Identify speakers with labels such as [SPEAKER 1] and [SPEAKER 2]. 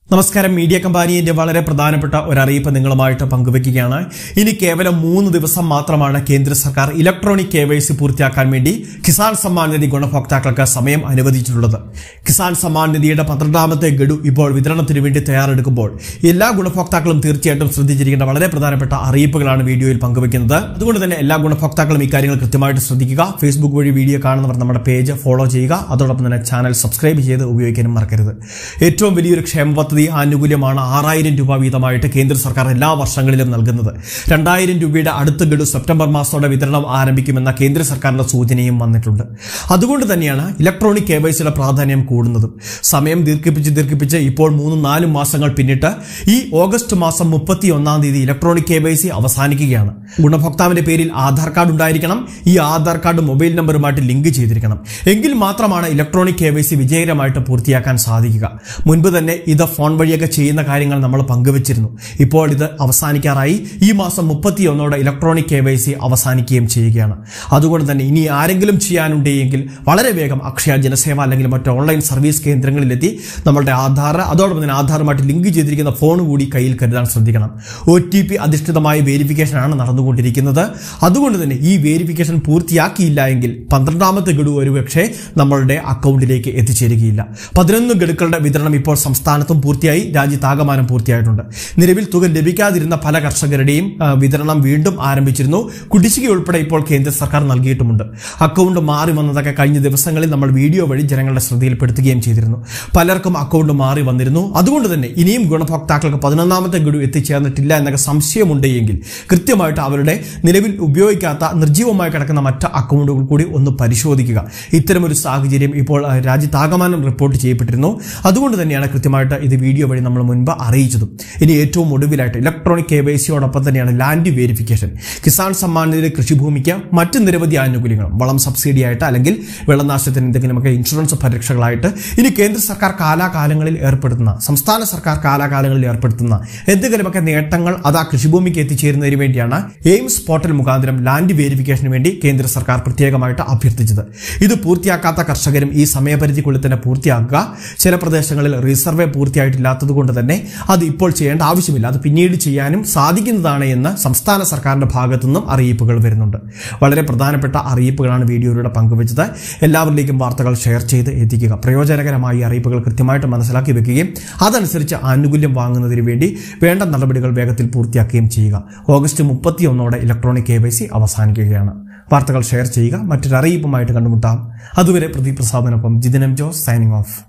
[SPEAKER 1] നമസ്കാരം മീഡിയ കമ്പാനിയുടെ വളരെ പ്രധാനപ്പെട്ട ഒരു അറിയിപ്പ് നിങ്ങളുമായിട്ട് പങ്കുവെക്കുകയാണ് ഇനി കേവലം മൂന്ന് ദിവസം മാത്രമാണ് കേന്ദ്ര സർക്കാർ ഇലക്ട്രോണിക് കെ വൈ സി പൂർത്തിയാക്കാൻ വേണ്ടി കിസാൻ സമ്മാൻ നിധി ഗുണഭോക്താക്കൾക്ക് സമയം അനുവദിച്ചിട്ടുള്ളത് കിസാൻ സമ്മാൻ നിധിയുടെ പന്ത്രണ്ടാമത്തെ ഗഡു ഇപ്പോൾ വിതരണത്തിന് വേണ്ടി തയ്യാറെടുക്കുമ്പോൾ എല്ലാ ഗുണഭോക്താക്കളും തീർച്ചയായിട്ടും ശ്രദ്ധിച്ചിരിക്കേണ്ട വളരെ പ്രധാനപ്പെട്ട അറിയിപ്പുകളാണ് വീഡിയോയിൽ പങ്കുവെക്കുന്നത് അതുകൊണ്ട് തന്നെ എല്ലാ ഗുണഭോക്താക്കളും ഇക്കാര്യങ്ങൾ കൃത്യമായിട്ട് ശ്രദ്ധിക്കുക ഫേസ്ബുക്ക് വഴി വീഡിയോ കാണുന്നവർ നമ്മുടെ പേജ് ഫോളോ ചെയ്യുക അതോടൊപ്പം തന്നെ ചാനൽ സബ്സ്ക്രൈബ് ചെയ്ത് ഉപയോഗിക്കാനും മറക്കരുത് ഏറ്റവും വലിയൊരു ക്ഷേമ പദ്ധതി ആനുകൂല്യമാണ് ആറായിരം രൂപ വീതമായിട്ട് കേന്ദ്ര സർക്കാർ എല്ലാ വർഷങ്ങളിലും നൽകുന്നത് രണ്ടായിരം രൂപയുടെ അടുത്ത ഗഡു സെപ്റ്റംബർ മാസത്തോടെ വിതരണം ആരംഭിക്കുമെന്ന കേന്ദ്ര സർക്കാരിന്റെ സൂചനയും വന്നിട്ടുണ്ട് അതുകൊണ്ട് തന്നെയാണ് ഇലക്ട്രോണിക് കെ വൈ സിയുടെ പ്രാധാന്യം കൂടുന്നതും സമയം ദീർഘിപ്പിച്ച് ദീർഘിപ്പിച്ച് ഇപ്പോൾ മൂന്നും നാലും മാസങ്ങൾ പിന്നിട്ട് ഈ ഓഗസ്റ്റ് മാസം മുപ്പത്തി ഒന്നാം തീയതി ഇലക്ട്രോണിക് കെ വൈ സി അവസാനിക്കുകയാണ് ഗുണഭോക്താവിന്റെ പേരിൽ ആധാർ കാർഡ് ഉണ്ടായിരിക്കണം ഈ ആധാർ കാർഡ് മൊബൈൽ നമ്പറുമായിട്ട് ലിങ്ക് ചെയ്തിരിക്കണം എങ്കിൽ മാത്രമാണ് ഇലക്ട്രോണിക് കെ വൈ സി വിജയകരമായിട്ട് പൂർത്തിയാക്കാൻ സാധിക്കുക മുൻപ് തന്നെ ഇത് ഫോൺ വഴിയൊക്കെ ചെയ്യുന്ന കാര്യങ്ങൾ നമ്മൾ പങ്കുവച്ചിരുന്നു ഇപ്പോൾ ഇത് അവസാനിക്കാറായി ഈ മാസം മുപ്പത്തിയൊന്നോടെ ഇലക്ട്രോണിക് കെ വൈ സി അവസാനിക്കുകയും ചെയ്യുകയാണ് അതുകൊണ്ട് തന്നെ ഇനി ആരെങ്കിലും ചെയ്യാനുണ്ടെങ്കിൽ വളരെ വേഗം അക്ഷയ ജനസേവ അല്ലെങ്കിൽ മറ്റ് ഓൺലൈൻ സർവീസ് കേന്ദ്രങ്ങളിലെത്തി നമ്മളുടെ ആധാർ അതോടൊപ്പം തന്നെ ആധാറുമായിട്ട് ലിങ്ക് ചെയ്തിരിക്കുന്ന ഫോൺ കൂടി കയ്യിൽ കരുതാൻ ശ്രദ്ധിക്കണം ഒ ടി പി അധിഷ്ഠിതമായ വേരിഫിക്കേഷനാണ് നടന്നുകൊണ്ടിരിക്കുന്നത് അതുകൊണ്ട് തന്നെ ഈ വേരിഫിക്കേഷൻ പൂർത്തിയാക്കിയില്ല എങ്കിൽ പന്ത്രണ്ടാമത്തെ ഗഡു ഒരുപക്ഷെ നമ്മളുടെ അക്കൗണ്ടിലേക്ക് എത്തിച്ചേരുകയില്ല പതിനൊന്ന് ഗഡുക്കളുടെ വിതരണം ഇപ്പോൾ സംസ്ഥാനത്തും പൂർത്തിയായി രാജ്യത്താകമാനം പൂർത്തിയായിട്ടുണ്ട് നിലവിൽ തുക ലഭിക്കാതിരുന്ന പല കർഷകരുടെയും ആ, വിതരണം വീണ്ടും ആരംഭിച്ചിരുന്നു കുടിശ്ശിക ഉൾപ്പെടെ ഇപ്പോൾ കേന്ദ്ര സർക്കാർ നൽകിയിട്ടുമുണ്ട് അക്കൗണ്ട് മാറി വന്നതൊക്കെ കഴിഞ്ഞ ദിവസങ്ങളിൽ നമ്മൾ വീഡിയോ വഴി ജനങ്ങളുടെ ശ്രദ്ധയിൽപ്പെടുത്തുകയും ചെയ്തിരുന്നു പലർക്കും അക്കൗണ്ട് മാറി വന്നിരുന്നു അതുകൊണ്ട് തന്നെ ഇനിയും ഗുണഭോക്താക്കൾക്ക് പതിനൊന്നാമത്തെ ഗഡു എത്തിച്ചേർന്നിട്ടില്ല എന്നൊക്കെ സംശയമുണ്ട് എങ്കിൽ കൃത്യമായിട്ട് അവരുടെ നിലവിൽ ഉപയോഗിക്കാത്ത നിർജ്ജീവമായി കിടക്കുന്ന മറ്റ് അക്കൗണ്ടുകൾ കൂടി ഒന്ന് പരിശോധിക്കുക ഇത്തരമൊരു സാഹചര്യം ഇപ്പോൾ ആ, രാജ്യത്താകമാനം റിപ്പോർട്ട് ചെയ്യപ്പെട്ടിരുന്നു അതുകൊണ്ട് തന്നെയാണ് കൃത്യമായിട്ട് ഇത് വീഡിയോ വഴി നമ്മൾ മുൻപ് അറിയിച്ചതും ഇനി ഏറ്റവും ഒടുവിലായിട്ട് ഇലക്ട്രോണിക് കെ വൈ സിയോടൊപ്പം തന്നെയാണ് ലാൻഡ് വേരിഫിക്കേഷൻ കിസാൻ സമ്മാൻ നിധി കൃഷിഭൂമിക്ക് മറ്റ് നിരവധി ആനുകൂല്യങ്ങളും വളം സബ്സിഡി ആയിട്ട് അല്ലെങ്കിൽ വെള്ളനാശത്തിന് എന്തെങ്കിലുമൊക്കെ ഇൻഷുറൻസ് പരിരക്ഷകളായിട്ട് ഇനി കേന്ദ്ര സർക്കാർ കാലാകാലങ്ങളിൽ ഏർപ്പെടുത്തുന്ന സംസ്ഥാന സർക്കാർ കാലാകാലങ്ങളിൽ ഏർപ്പെടുത്തുന്ന എന്തെങ്കിലുമൊക്കെ നേട്ടങ്ങൾ അത് ആ കൃഷിഭൂമിക്ക് എത്തിച്ചേരുന്നതിന് വേണ്ടിയാണ് എയിംസ് പോർട്ടൽ മുഖാന്തരം ലാൻഡ് വേരിഫിക്കേഷന് വേണ്ടി കേന്ദ്ര സർക്കാർ പ്രത്യേകമായിട്ട് അഭ്യർത്ഥിച്ചത് ഇത് പൂർത്തിയാക്കാത്ത കർഷകരും ഈ സമയപരിധിക്കുള്ളിൽ തന്നെ പൂർത്തിയാക്കുക ചില പ്രദേശങ്ങളിൽ റിസർവേ പൂർത്തിയായിട്ടില്ലാത്തത് കൊണ്ട് തന്നെ അത് ഇപ്പോൾ ചെയ്യേണ്ട ആവശ്യമില്ല അത് പിന്നീട് ചെയ്യാനും സാധിക്കുന്നതാണ് എന്ന് സംസ്ഥാന സർക്കാരിന്റെ ഭാഗത്തു നിന്നും അറിയിപ്പുകൾ വരുന്നുണ്ട് വളരെ പ്രധാനപ്പെട്ട അറിയിപ്പുകളാണ് വീഡിയോയിലൂടെ പങ്കുവച്ചത് എല്ലാവരിലേക്കും വാർത്തകൾ ഷെയർ ചെയ്ത് എത്തിക്കുക പ്രയോജനകരമായി അറിയിപ്പുകൾ കൃത്യമായിട്ട് മനസ്സിലാക്കി വെക്കുകയും അതനുസരിച്ച് ആനുകൂല്യം വാങ്ങുന്നതിന് വേണ്ടി വേണ്ട നടപടികൾ വേഗത്തിൽ പൂർത്തിയാക്കുകയും ചെയ്യുക ഓഗസ്റ്റ് മുപ്പത്തിയൊന്നോടെ ഇലക്ട്രോണിക് കെ വൈ സി അവസാനിക്കുകയാണ് വാർത്തകൾ ഷെയർ ചെയ്യുക മറ്റൊരു അറിയിപ്പുമായിട്ട് കണ്ടുമുട്ടാം അതുവരെ പ്രദീപ് പ്രസാദിനൊപ്പം ജിതിനം ജോസ് സൈനിങ് ഓഫ്